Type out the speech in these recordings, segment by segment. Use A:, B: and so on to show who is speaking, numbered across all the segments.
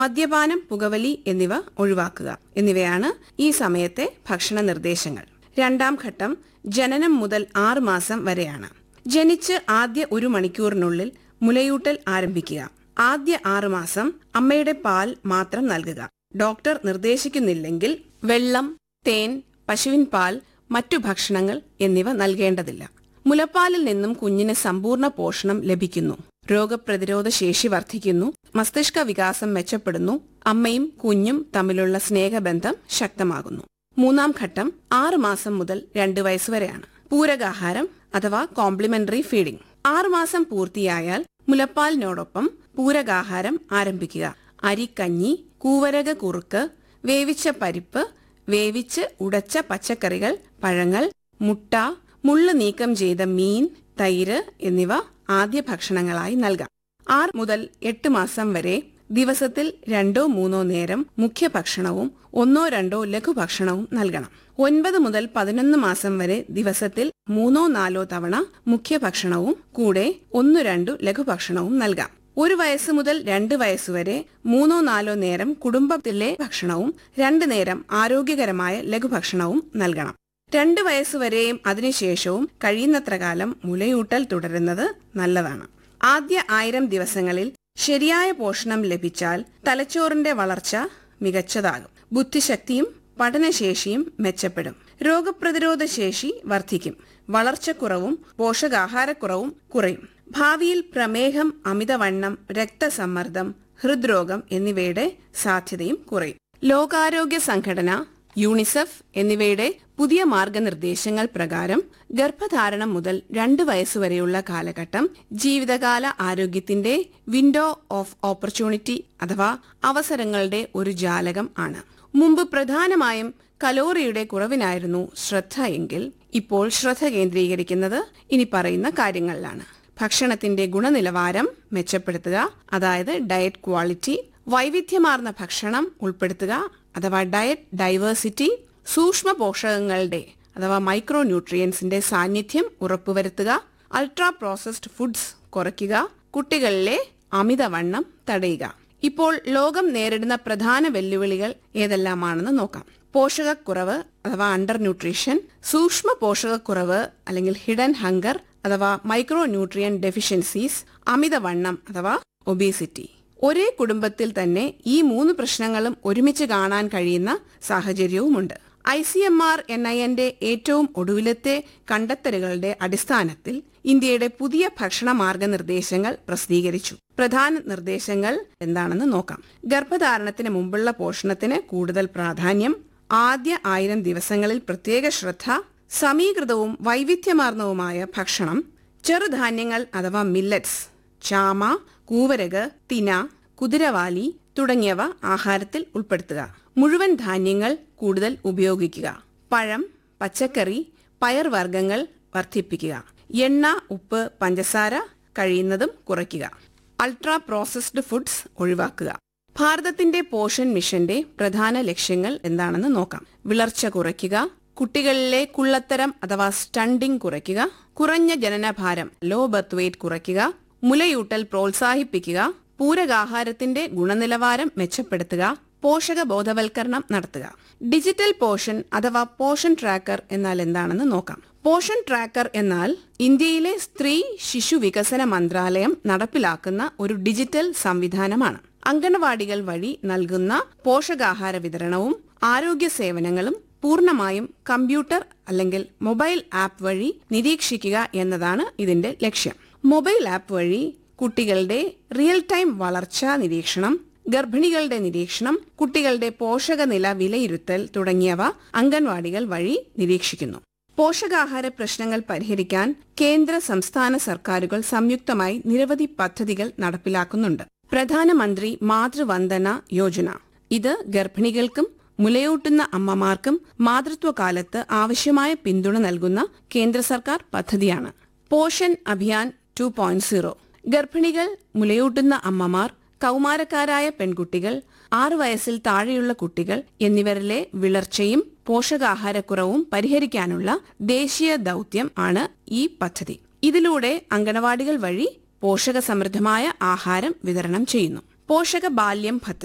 A: മദ്യപാനം പുകവലി എന്നിവ ഒഴിവാക്കുക എന്നിവയാണ് ഈ സമയത്തെ ഭക്ഷണ നിർദ്ദേശങ്ങൾ രണ്ടാം ഘട്ടം ജനനം മുതൽ ആറ് മാസം വരെയാണ് ജനിച്ച് ആദ്യ ഒരു മണിക്കൂറിനുള്ളിൽ മുലയൂട്ടൽ ആരംഭിക്കുക ആദ്യ ആറ് മാസം അമ്മയുടെ പാൽ മാത്രം നൽകുക ഡോക്ടർ നിർദ്ദേശിക്കുന്നില്ലെങ്കിൽ വെള്ളം തേൻ പശുവിൻ പാൽ മറ്റു ഭക്ഷണങ്ങൾ എന്നിവ നൽകേണ്ടതില്ല മുലപ്പാലിൽ നിന്നും കുഞ്ഞിന് സമ്പൂർണ്ണ പോഷണം ലഭിക്കുന്നു രോഗപ്രതിരോധ ശേഷി വർദ്ധിക്കുന്നു മസ്തിഷ്ക വികാസം മെച്ചപ്പെടുന്നു അമ്മയും കുഞ്ഞും തമ്മിലുള്ള സ്നേഹബന്ധം ശക്തമാകുന്നു മൂന്നാം ഘട്ടം ആറ് മാസം മുതൽ രണ്ട് വയസ്സുവരെയാണ് പൂരകാഹാരം അഥവാ കോംപ്ലിമെന്ററി ഫീഡിംഗ് ആറുമാസം പൂർത്തിയായാൽ മുലപ്പാലിനോടൊപ്പം പൂരകാഹാരം ആരംഭിക്കുക അരിക്കഞ്ഞി കൂവരക കുറുക്ക് വേവിച്ച പരിപ്പ് വേവിച്ച് ഉടച്ച പച്ചക്കറികൾ പഴങ്ങൾ മുട്ട മുള്ള് നീക്കം ചെയ്ത മീൻ തൈര് എന്നിവ ആദ്യ ഭക്ഷണങ്ങളായി നൽകാം ആറ് മുതൽ എട്ട് മാസം വരെ ദിവസത്തിൽ രണ്ടോ മൂന്നോ നേരം മുഖ്യഭക്ഷണവും ഒന്നോ രണ്ടോ ലഘുഭക്ഷണവും നൽകണം ഒൻപത് മുതൽ പതിനൊന്ന് മാസം വരെ ദിവസത്തിൽ മൂന്നോ നാലോ തവണ മുഖ്യഭക്ഷണവും കൂടെ ഒന്നു രണ്ടു ലഘുഭക്ഷണവും നൽകാം ഒരു വയസ്സ് മുതൽ രണ്ട് വയസ്സുവരെ മൂന്നോ നാലോ നേരം കുടുംബത്തിലെ ഭക്ഷണവും രണ്ടു നേരം ആരോഗ്യകരമായ ലഘുഭക്ഷണവും നൽകണം രണ്ട് വയസ്സുവരെയും അതിനുശേഷവും കഴിയുന്നത്ര കാലം മുലയൂട്ടൽ തുടരുന്നത് നല്ലതാണ് ആദ്യ ആയിരം ദിവസങ്ങളിൽ ശരിയായ പോഷണം ലഭിച്ചാൽ തലച്ചോറിന്റെ വളർച്ച മികച്ചതാകും ബുദ്ധിശക്തിയും പഠനശേഷിയും മെച്ചപ്പെടും രോഗപ്രതിരോധ ശേഷി വർദ്ധിക്കും വളർച്ചക്കുറവും പോഷകാഹാരക്കുറവും കുറയും ഭാവിയിൽ പ്രമേഹം അമിതവണ്ണം രക്തസമ്മർദ്ദം ഹൃദ്രോഗം എന്നിവയുടെ സാധ്യതയും കുറയും ലോകാരോഗ്യ സംഘടന യൂണിസെഫ് എന്നിവയുടെ പുതിയ മാർഗനിർദ്ദേശങ്ങൾ പ്രകാരം ഗർഭധാരണം മുതൽ രണ്ട് വയസ്സുവരെയുള്ള കാലഘട്ടം ജീവിതകാല ആരോഗ്യത്തിന്റെ വിൻഡോ ഓഫ് ഓപ്പർച്യൂണിറ്റി അഥവാ അവസരങ്ങളുടെ ഒരു ജാലകം ആണ് മുമ്പ് പ്രധാനമായും കലോറിയുടെ കുറവിനായിരുന്നു ശ്രദ്ധ എങ്കിൽ ഇപ്പോൾ ശ്രദ്ധ കേന്ദ്രീകരിക്കുന്നത് ഇനി പറയുന്ന കാര്യങ്ങളിലാണ് ഭക്ഷണത്തിന്റെ ഗുണനിലവാരം മെച്ചപ്പെടുത്തുക അതായത് ഡയറ്റ് ക്വാളിറ്റി വൈവിധ്യമാർന്ന ഭക്ഷണം ഉൾപ്പെടുത്തുക അഥവാ ഡയറ്റ് ഡൈവേഴ്സിറ്റി സൂക്ഷ്മ പോഷകങ്ങളുടെ അഥവാ മൈക്രോ ന്യൂട്രിയൻസിന്റെ സാന്നിധ്യം ഉറപ്പുവരുത്തുക അൾട്രാ പ്രോസസ്ഡ് ഫുഡ്സ് കുറയ്ക്കുക കുട്ടികളിലെ അമിതവണ്ണം തടയുക ഇപ്പോൾ ലോകം നേരിടുന്ന പ്രധാന വെല്ലുവിളികൾ ഏതെല്ലാമാണെന്ന് നോക്കാം പോഷകക്കുറവ് അഥവാ അണ്ടർ ന്യൂട്രീഷൻ സൂക്ഷ്മ പോഷകക്കുറവ് അല്ലെങ്കിൽ ഹിഡൻ ഹങ്കർ അഥവാ മൈക്രോ ന്യൂട്രിയൻ ഡെഫിഷ്യൻസീസ് അമിതവണ്ണം അഥവാ ഒബീസിറ്റി ഒരേ കുടുംബത്തിൽ തന്നെ ഈ മൂന്ന് പ്രശ്നങ്ങളും ഒരുമിച്ച് കാണാൻ കഴിയുന്ന സാഹചര്യവുമുണ്ട് I C M R N I എന്റെ ഏറ്റവും ഒടുവിലത്തെ കണ്ടെത്തലുകളുടെ അടിസ്ഥാനത്തിൽ ഇന്ത്യയുടെ പുതിയ ഭക്ഷണ മാർഗനിർദ്ദേശങ്ങൾ പ്രസിദ്ധീകരിച്ചു പ്രധാന നിർദ്ദേശങ്ങൾ എന്താണെന്ന് നോക്കാം ഗർഭധാരണത്തിന് മുമ്പുള്ള പോഷണത്തിന് കൂടുതൽ പ്രാധാന്യം ആദ്യ ആയിരം ദിവസങ്ങളിൽ പ്രത്യേക ശ്രദ്ധ സമീകൃതവും വൈവിധ്യമാർന്നവുമായ ഭക്ഷണം ചെറുധാന്യങ്ങൾ അഥവാ മില്ലറ്റ്സ് ചാമ കൂവരക് തിന കുതിരവാലി തുടങ്ങിയവ ആഹാരത്തിൽ ഉൾപ്പെടുത്തുക മുഴുവൻ ധാന്യങ്ങൾ കൂടുതൽ ഉപയോഗിക്കുക പഴം പച്ചക്കറി പയർവർഗ്ഗങ്ങൾ വർദ്ധിപ്പിക്കുക എണ്ണ ഉപ്പ് പഞ്ചസാര കഴിയുന്നതും കുറയ്ക്കുക അൾട്രാ പ്രോസസ്ഡ് ഫുഡ്സ് ഒഴിവാക്കുക ഭാരതത്തിന്റെ പോഷൻ മിഷന്റെ പ്രധാന ലക്ഷ്യങ്ങൾ എന്താണെന്ന് നോക്കാം വിളർച്ച കുറയ്ക്കുക കുട്ടികളിലെ കുള്ളത്തരം അഥവാ സ്റ്റണ്ടിംഗ് കുറയ്ക്കുക കുറഞ്ഞ ജനനഭാരം ലോ ബർത്ത് വെയ്റ്റ് കുറയ്ക്കുക മുലയൂട്ടൽ പ്രോത്സാഹിപ്പിക്കുക പൂരകാഹാരത്തിന്റെ ഗുണനിലവാരം മെച്ചപ്പെടുത്തുക പോഷക ബോധവൽക്കരണം നടത്തുക ഡിജിറ്റൽ പോഷൻ അഥവാ പോഷൻ ട്രാക്കർ എന്നാൽ എന്താണെന്ന് നോക്കാം പോഷൻ ട്രാക്കർ എന്നാൽ ഇന്ത്യയിലെ സ്ത്രീ ശിശു വികസന മന്ത്രാലയം നടപ്പിലാക്കുന്ന ഒരു ഡിജിറ്റൽ സംവിധാനമാണ് അംഗനവാടികൾ വഴി നൽകുന്ന പോഷകാഹാര വിതരണവും ആരോഗ്യ സേവനങ്ങളും പൂർണ്ണമായും കമ്പ്യൂട്ടർ അല്ലെങ്കിൽ മൊബൈൽ ആപ്പ് വഴി നിരീക്ഷിക്കുക എന്നതാണ് ഇതിന്റെ ലക്ഷ്യം മൊബൈൽ ആപ്പ് വഴി കുട്ടികളുടെ റിയൽ ടൈം വളർച്ചാ നിരീക്ഷണം ഗർഭിണികളുടെ നിരീക്ഷണം കുട്ടികളുടെ പോഷകനില വിലയിരുത്തൽ തുടങ്ങിയവ അംഗൻവാടികൾ വഴി നിരീക്ഷിക്കുന്നു പോഷകാഹാര പ്രശ്നങ്ങൾ പരിഹരിക്കാൻ കേന്ദ്ര സംസ്ഥാന സർക്കാരുകൾ സംയുക്തമായി നിരവധി പദ്ധതികൾ നടപ്പിലാക്കുന്നുണ്ട് പ്രധാനമന്ത്രി മാതൃവന്ദന യോജന ഇത് ഗർഭിണികൾക്കും മുലയൂട്ടുന്ന അമ്മമാർക്കും മാതൃത്വകാലത്ത് ആവശ്യമായ പിന്തുണ നൽകുന്ന കേന്ദ്ര സർക്കാർ പദ്ധതിയാണ് Poshan Abhiyan two point zero ഗർഭിണികൾ മുലയൂട്ടുന്ന അമ്മമാർ കൗമാരക്കാരായ പെൺകുട്ടികൾ ആറു വയസ്സിൽ താഴെയുള്ള കുട്ടികൾ എന്നിവരിലെ വിളർച്ചയും പോഷകാഹാരക്കുറവും പരിഹരിക്കാനുള്ള ദേശീയ ദൗത്യം ആണ് ഈ പദ്ധതി ഇതിലൂടെ അങ്കണവാടികൾ വഴി പോഷകസമൃദ്ധമായ ആഹാരം വിതരണം ചെയ്യുന്നു പോഷക ബാല്യം പദ്ധതി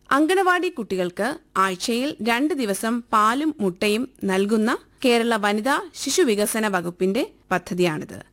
A: അങ്കണവാടി കുട്ടികൾക്ക് ആഴ്ചയിൽ രണ്ട് ദിവസം പാലും മുട്ടയും നൽകുന്ന കേരള വനിതാ ശിശുവികസന വകുപ്പിന്റെ പദ്ധതിയാണിത്